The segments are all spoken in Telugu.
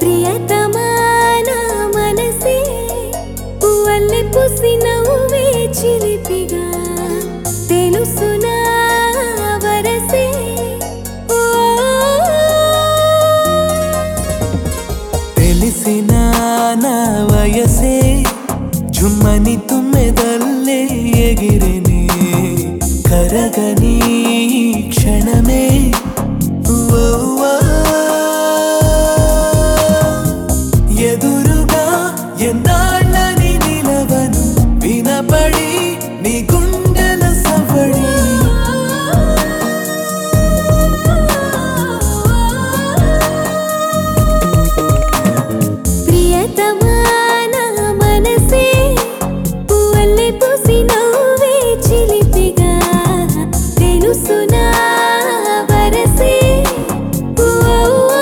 ప్రియతమా నా మనసే పువ్వల్లె పూసి నవ్వే చిలిపిగా తెలుసునా వరసే ఓ తెలిసిన నా వయసే జుమ్మని తుమ్మెదల్లే ఎగిరిని కరగని క్షణమే ఓ, ఓ. ఎదురుగా ఎన్నాళ్ళని నిలవను వినపడి నీ గుండెల సవడి ప్రియతమా నా మనసే పువ్వల్లె పూసి నవ్వే చిలిపిగా తెలుసునా వరసే ఓ, ఓ.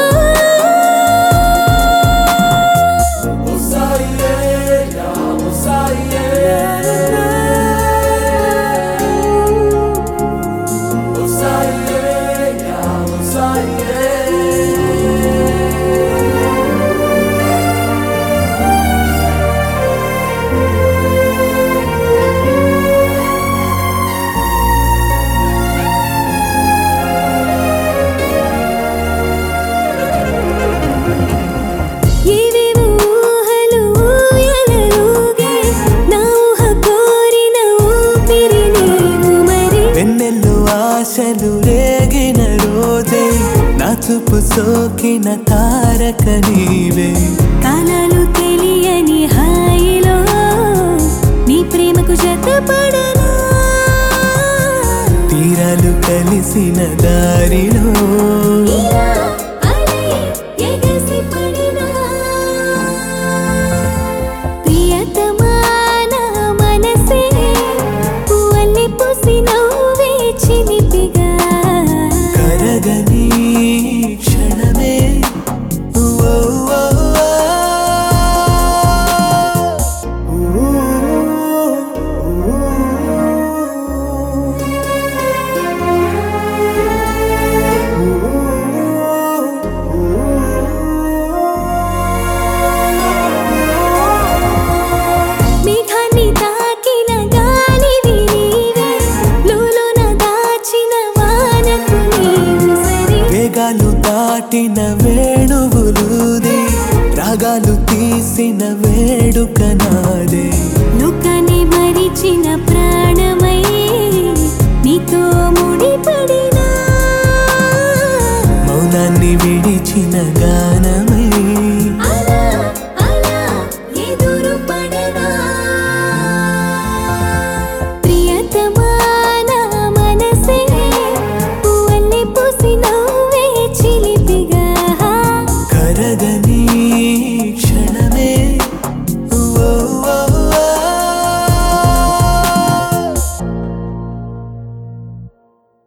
ఏవేవో ఊహలు ఊయలలుగే, నా ఊహ కోరిన ఊపిరి నీవు మరి. వెన్నెల్లు ఆశలు రేగిన రోజే నా చూపు సోకిన తారక నీవే కాలాలు తెలియని హాయిలో నీ ప్రేమకు జతపడనా తీరాలు కలిసిన దారిలో ఇలా అలై ఎగసి పడినా. ప్రియతమా నా మనసే పువ్వల్లె పూసి నవ్వే చిలిపిగా కరగని క్షణమే ఓ, ఓ, మేఘాన్ని తాకిన గాలివి నీవే, లోలోన దాచిన వానకు నీవు సరి. వేగాలు దాటిన వేణువులుదే రాగాలు తీసిన వేడుక నాదే లోకాన్ని మరిచిన ప్రాణమై నీతో ముడిపడిన